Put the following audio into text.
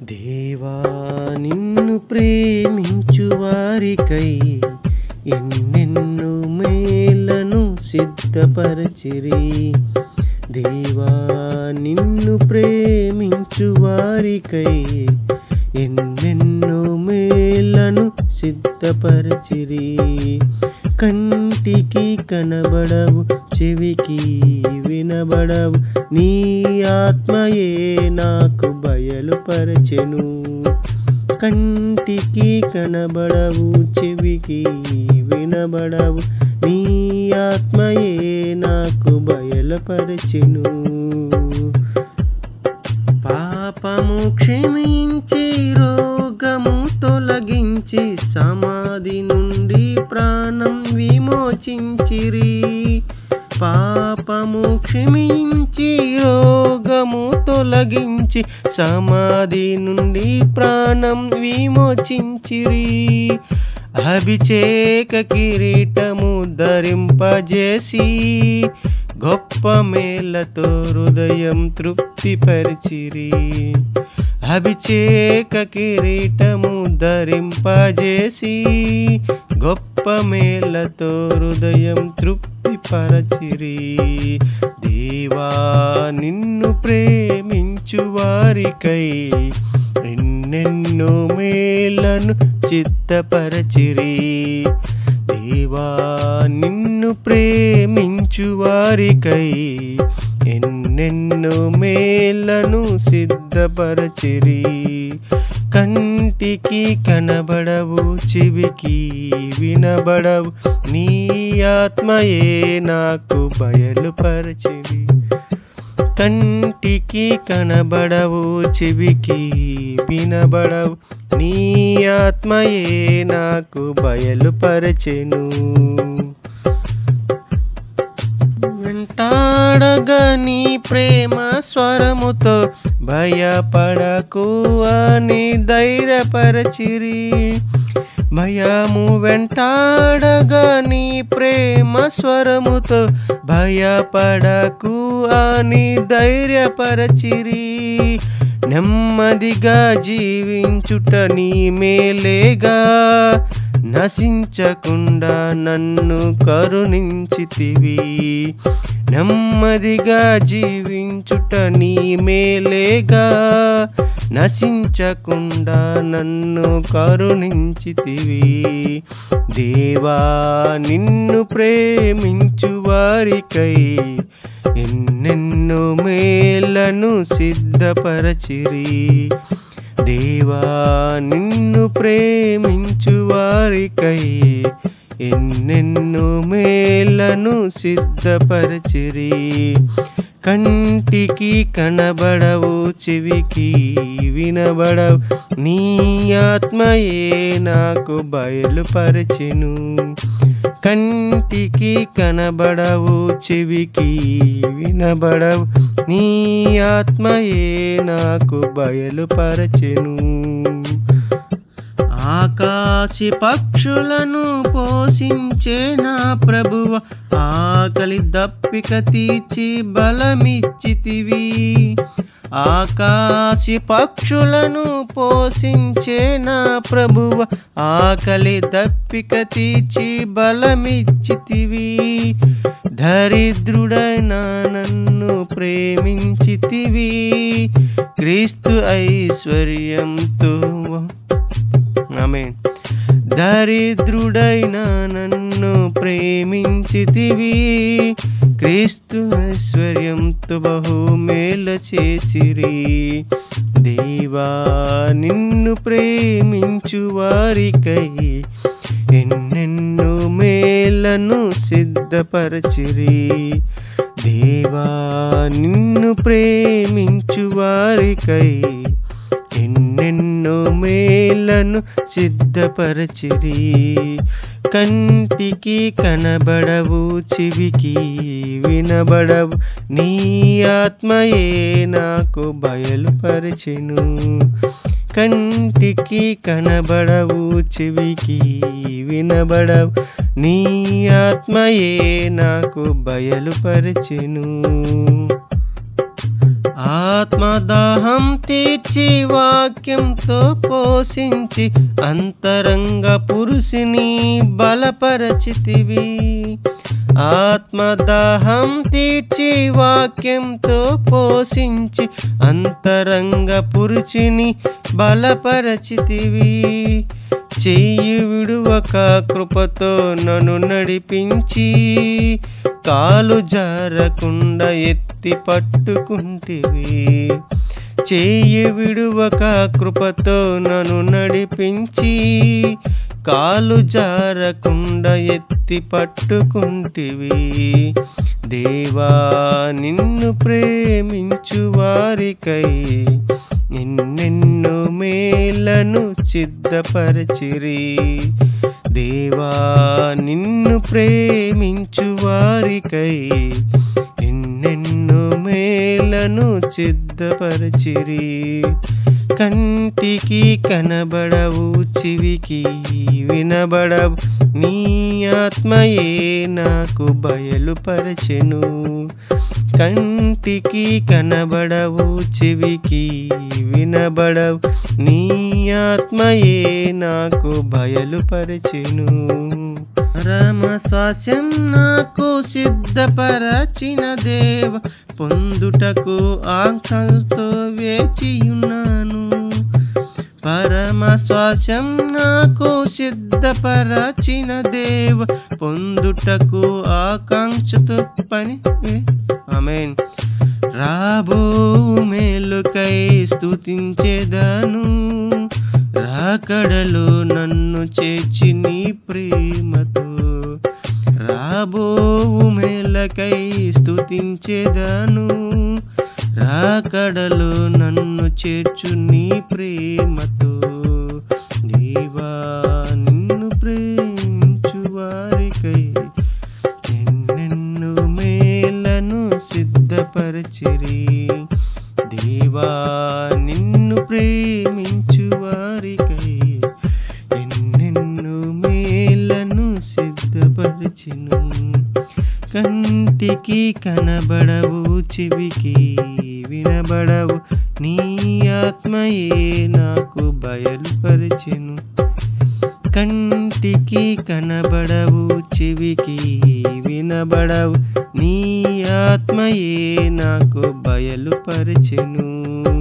దేవా నిన్ను ప్రేమించు వారికై ఎన్నెన్నో మేలను సిద్ధపరచిరి దేవా నిన్ను ప్రేమించు వారికై ఎన్నెన్నో మేలను సిద్ధపరచిరి కంటికి కనబడవు చెవికి వినబడవు నీ ఆత్మయే నాకు బయలుపరచెను కంటికి కనబడవు చెవికి వినబడవు నీ ఆత్మయే నాకు బయలుపరచెను పాపము క్షమించి రోగము తొలగించి సమాధి నుండి ప్రాణం విమోచించిరి పాపము క్షమించి రోగము తొలగించి సమాధి నుండి ప్రాణం విమోచించిరి అభిషేక కిరీటము ధరింపజేసి గొప్ప మేళ్ళతో హృదయం తృప్తిపరిచిరి అభిషేక కిరీటము ధరింపజేసి గొప్ప మేళ్ళతో హృదయం తృప్తిపరచిరి దేవా నిన్ను ప్రేమించు వారికై ఎన్నెన్నో మేలను చిత్తపరచిరి దేవా నిన్ను ప్రేమించు వారికై ఎన్నెన్నో మేలను సిద్ధపరచిరి కంటికి కనబడవు చెవికి వినబడవు నీ ఆత్మయే నాకు బయలుపరచిరి కంటికి కనబడవు చెవికి వినబడవు నీ ఆత్మయే నాకు బయలుపరచెను వెంటాడగా నీ ప్రేమ స్వరముతో భయపడకు అని ధైర్యపరచిరి భయము వెంటాడగా నీ ప్రేమ స్వరముతో భయపడకు అని ధైర్యపరచిరి నెమ్మదిగా జీవించుట నీ మేలేగా నశించకుండా నన్ను కరుణించితివి నెమ్మదిగా జీవించుట నీ మేలేగా నశించకుండా నన్ను కరుణించితివి దేవా నిన్ను ప్రేమించు వారికై ఎన్నెన్నో మేలను సిద్ధపరచిరి దేవా నిన్ను ప్రేమించు వారికై ఎన్నెన్నో మేలను సిద్ధపరచిరి కంటికి కనబడవు చెవికి వినబడవు నీ ఆత్మయే నాకు బయలుపరచెను కంటికి కనబడవు చెవికి వినబడవు నీ ఆత్మయే నాకు బయలుపరచెను ఆకాశి పక్షులను పోషించే నా ప్రభువ ఆకలి దప్పిక తీర్చి బలమిచ్చితివి ఆకాశి పక్షులను పోషించే నా ప్రభువ ఆకలి దప్పిక తీర్చి బలమిచ్చితివి దరిద్రుడైన నన్ను ప్రేమించితివి క్రీస్తు ఐశ్వర్యంతో ఆమె దరిద్రుడైన నన్ను ప్రేమించితివి క్రీస్తు ఐశ్వర్యంతో బహు మేల చేసిరి దేవా నిన్ను ప్రేమించు వారికై ఎన్నెన్నో మేలను సిద్ధపరచిరి దేవా నిన్ను ప్రేమించు వారికై ఎన్నెన్నో మేలను సిద్ధపరచిరి కంటికి కనబడవు చెవికి వినబడవు నీ ఆత్మయే నాకు బయలుపరచెను కంటికి కనబడవు చెవికి వినబడవు నీ ఆత్మయే నాకు బయలుపరచెను ఆత్మదాహం తీర్చి వాక్యంతో పోషించి అంతరంగ పురుషుని బలపరచితివి ఆత్మదాహం తీర్చి వాక్యంతో పోషించి అంతరంగ పురుషుని బలపరచితివి చెయ్యి విడువక కృపతో నన్ను నడిపించి కాలు జారకుండా ఎత్తి పట్టుకుంటివి చెయ్యి విడువక కృపతో నన్ను నడిపించి కాలు జారకుండా ఎత్తి పట్టుకుంటివి దేవా నిన్ను ప్రేమించు వారికై ఎన్నెన్నో మేలను సిద్ధపరచిరి దేవా నిన్ను ప్రేమించు వారికై ఎన్నెన్నో మేలను సిద్ధపరచిరి కంటికి కనబడవు చెవికి వినబడవు నీ ఆత్మయే నాకు బయలుపరచెను కంటికి కనబడవు చెవికి వినబడవు నీ ఆత్మయే నాకు బయలుపరచెను పరమ స్వాస్యం నాకు సిద్ధపరచిన దేవ పొందుటకు ఆకాంక్షతో వేచియున్నాను పరమ స్వాస్యం నాకు సిద్ధపరచిన దేవ పొందుటకు ఆకాంక్షతో పని ఆమెన్ రాబో మేలుకై స్తుతించేదాను రాకడలో నన్ను చేర్చి నీ ప్రేమతో రాబో మేలకై స్తుతించేదాను రాకడలో నన్ను చేర్చు నీ ప్రేమతో దేవా నిన్ను ప్రేమించు వారికై ఎన్నెన్నో మేలను సిద్ధపరచిరి దేవా నిన్ను ప్రేమించు వారికై ఎన్నెన్నో మేలను సిద్ధపరచిను కంటికి కనబడవు చెవికి వినబడవు నీ ఆత్మయే నాకు బయలుపరిచెను కంటికి కనబడవు చెవికి వినబడవు నీ ఆత్మయే నాకు బయలుపరచెను